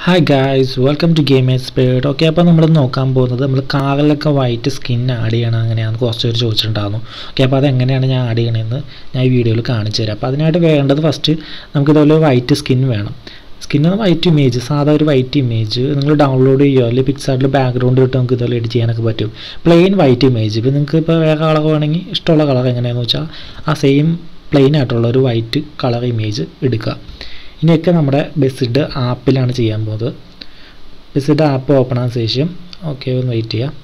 hi guys welcome to game expert okay അപ്പോൾ നമ്മൾ നോക്കാൻ പോകുന്നത് നമ്മൾ കാറിലൊക്കെ വൈറ്റ് സ്കിൻ ആഡ് ചെയ്യണം അങ്ങനെയാണ് കുറച്ച് പേര് ചോദിച്ചിട്ടുണ്ടായിരുന്നു ഓക്കെ അപ്പോൾ അതെങ്ങനെയാണ് ഞാൻ ആഡ് ചെയ്യണമെന്ന് ഞാൻ ഈ വീഡിയോയിൽ കാണിച്ചു തരാം അപ്പോൾ അതിനായിട്ട് വേണ്ടത് ഫസ്റ്റ് നമുക്ക് ഇതുപോലെ വൈറ്റ് സ്കിൻ വേണം സ്കിൻ വൈറ്റ് ഇമേജ് സാധാ ഒരു വൈറ്റ് ഇമേജ് നിങ്ങൾ ഡൗൺലോഡ് ചെയ്യുമോ അല്ലെങ്കിൽ പിക്സാർട്ടിൽ ബാക്ക്ഗ്രൗണ്ട് ഇട്ട് നമുക്ക് ഇതുപോലെ എഡിറ്റ് ചെയ്യാനൊക്കെ പറ്റും പ്ലെയിൻ വൈറ്റ് ഇമേജ് ഇപ്പോൾ നിങ്ങൾക്ക് ഇപ്പോൾ വേറെ കളർ വേണമെങ്കിൽ ഇഷ്ടമുള്ള കളർ എങ്ങനെയാണെന്ന് വെച്ചാൽ ആ സെയിം പ്ലെയിൻ ആയിട്ടുള്ള ഒരു വൈറ്റ് കളർ ഇമേജ് എടുക്കുക ഇനിയൊക്കെ നമ്മുടെ ബെസിഡ് ആപ്പിലാണ് ചെയ്യാൻ പോകുന്നത് ബെസിഡ് ആപ്പ് ഓപ്പൺ ആയ ശേഷം ഓക്കെ ഒന്ന് വെയിറ്റ് ചെയ്യാം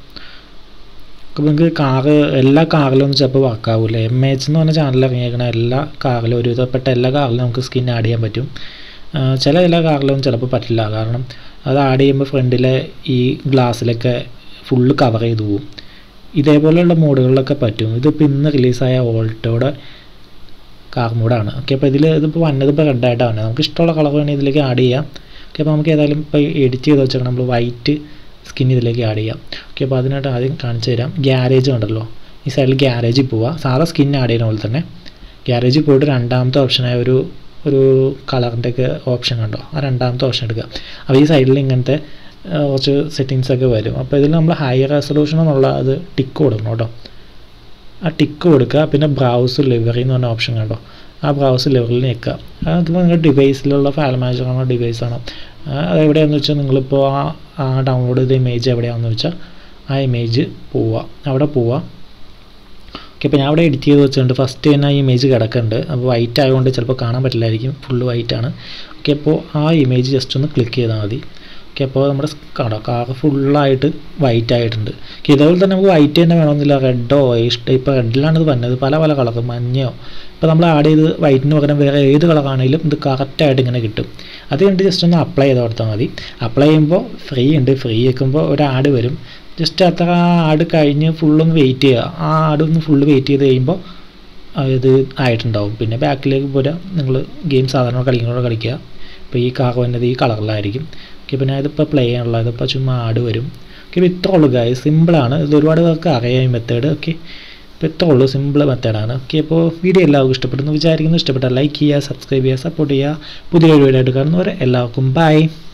അപ്പോൾ നിങ്ങൾക്ക് കാറ് എല്ലാ കാറിലൊന്നും ചിലപ്പോൾ വർക്കാവില്ല എം എച്ച് എന്ന് പറഞ്ഞ ചാനൽ ഇറങ്ങിയേക്കണ എല്ലാ കാറിലും ഒരുവിധപ്പെട്ട എല്ലാ കാറിലും നമുക്ക് സ്കിൻ ആഡ് ചെയ്യാൻ പറ്റും ആ, ചില ചില കാറിലൊന്നും ചിലപ്പോൾ പറ്റില്ല കാരണം അത് ആഡ് ചെയ്യുമ്പോൾ ഫ്രണ്ടിലെ ഈ ഗ്ലാസ്സിലൊക്കെ ഫുള്ള് കവർ ചെയ്ത് പോകും ഇതേപോലെയുള്ള മോഡുകളിലൊക്കെ പറ്റും ഇതിപ്പോൾ ഇന്ന് റിലീസായ ഓൾട്ടോയുടെ കാർ മോഡാണ് ഓക്കെ അപ്പോൾ ഇതിൽ ഇതിപ്പോൾ വന്നത് ഇപ്പോൾ റെഡായിട്ടാണ് വന്നത് നമുക്ക് ഇഷ്ടമുള്ള കളർ വേണമെങ്കിൽ ഇതിലേക്ക് ആഡ് ചെയ്യാം ഓക്കെ അപ്പോൾ നമുക്ക് ഏതായാലും ഇപ്പോൾ എഡിറ്റ് ചെയ്ത് വെച്ചാൽ നമ്മൾ വൈറ്റ് സ്കിൻ ഇതിലേക്ക് ആഡ് ചെയ്യാം ഓക്കെ അപ്പോൾ അതിനായിട്ട് ആദ്യം കാണിച്ചു തരാം ഗ്യാരേജ് ഉണ്ടല്ലോ ഈ സൈഡിൽ ഗ്യാരേജിൽ പോവുക സാധാ സ്കിൻ ആഡ് ചെയ്യുന്ന പോലെ തന്നെ ഗ്യാരേജിൽ പോയിട്ട് രണ്ടാമത്തെ ഓപ്ഷനായ ഒരു ഒരു കളറിൻ്റെ ഒക്കെ ഓപ്ഷൻ കണ്ടോ ആ രണ്ടാമത്തെ ഓപ്ഷൻ എടുക്കുക അപ്പോൾ ഈ സൈഡിൽ ഇങ്ങനത്തെ ആ, കുറച്ച് സെറ്റിങ്സ് ഒക്കെ വരും അപ്പോൾ ഇതിൽ നമ്മൾ ഹൈ റെസൊല്യൂഷൻ എന്നുള്ള അത് ടിക്ക് കൊടുക്കണം കേട്ടോ ആ ടിക്ക് കൊടുക്കുക പിന്നെ ബ്രൗസ് ലിവറി എന്ന് പറഞ്ഞ ഓപ്ഷൻ കണ്ടോ ആ ബ്രൗസ് ലിവറിൽ നിൽക്കുക അതിപ്പോൾ നിങ്ങളുടെ ഡിവൈസിലുള്ള ഫയൽ മാനേജറാണോ ഡിവൈസാണോ അത് എവിടെയാണെന്ന് വെച്ചാൽ നിങ്ങളിപ്പോൾ ആ ആ ഡൗൺലോഡ് ചെയ്ത ഇമേജ് എവിടെയാണെന്ന് വെച്ചാൽ ആ ഇമേജ് പോവുക അവിടെ പോവുക ഓക്കെ അപ്പോൾ ഞാൻ അവിടെ എഡിറ്റ് ചെയ്ത് വെച്ചിട്ടുണ്ട് ഫസ്റ്റ് തന്നെ ആ ഇമേജ് കിടക്കുന്നുണ്ട് അപ്പോൾ വൈറ്റ് ആയതുകൊണ്ട് ചിലപ്പോൾ കാണാൻ പറ്റില്ലായിരിക്കും ഫുള്ള് വൈറ്റ് ആണ് ഓക്കെ അപ്പോൾ ആ ഇമേജ് ജസ്റ്റ് ഒന്ന് ക്ലിക്ക് ചെയ്താൽ മതി ഓക്കെ അപ്പോൾ നമ്മുടെ കാണാം കാർ ഫുള്ളായിട്ട് വൈറ്റ് ആയിട്ടുണ്ട് ഓക്കെ ഇതേപോലെ തന്നെ നമുക്ക് വൈറ്റ് തന്നെ വേണമെന്നില്ല റെഡോ ഇഷ്ടം ഇപ്പോൾ റെഡിലാണ് ഇത് വന്നത് പല പല കളർ മഞ്ഞയോ ഇപ്പോൾ നമ്മൾ ആഡ് ചെയ്ത് വൈറ്റിന് പകരം വേറെ ഏത് കളറാണെങ്കിലും ഇത് കറക്റ്റായിട്ട് ഇങ്ങനെ കിട്ടും അത് കഴിഞ്ഞിട്ട് ജസ്റ്റ് ഒന്ന് അപ്ലൈ ചെയ്ത് കൊടുത്താൽ മതി അപ്ലൈ ചെയ്യുമ്പോൾ ഫ്രീ ഉണ്ട് ഫ്രീ വെക്കുമ്പോൾ ഒരു ആഡ് വരും ജസ്റ്റ് അത്ര ആ ആഡ് കഴിഞ്ഞ് ഫുള്ളൊന്ന് വെയിറ്റ് ചെയ്യുക ആ ആഡ് ഒന്ന് ഫുള്ള് വെയിറ്റ് ചെയ്ത് കഴിയുമ്പോൾ ഇത് ആയിട്ടുണ്ടാവും പിന്നെ ബാക്കിലേക്ക് പോരാ നിങ്ങൾ ഗെയിം സാധാരണ കളിക്കുന്നതോടെ കളിക്കുക ഇപ്പോൾ ഈ കാർ വന്നത് ഈ കളറിലായിരിക്കും ഓക്കെ പിന്നെ ഇതിപ്പോൾ പ്ലേ ചെയ്യാനുള്ള ഇതിപ്പോൾ ചുമ്മാ ആഡ് വരും ഓക്കെ ഇപ്പോൾ ഇത്ര ഉള്ളൂ ഗായ സിമ്പിളാണ് ഇത് ഒരുപാട് പേർക്ക് അറിയാം ഈ മെത്തേഡ് ഓക്കെ ഇപ്പോൾ ഇത്ര ഉള്ളൂ സിമ്പിൾ മെത്തേഡാണ് ഓക്കെ അപ്പോൾ വീഡിയോ എല്ലാവർക്കും ഇഷ്ടപ്പെടുന്നു വിചാരിക്കുന്നു ഇഷ്ടപ്പെട്ടാൽ ലൈക്ക് ചെയ്യുക സബ്സ്ക്രൈബ് ചെയ്യുക സപ്പോർട്ട് ചെയ്യുക പുതിയൊരു വീഡിയോ ആയിട്ട് കാണുന്നവരെ എല്ലാവർക്കും ബൈ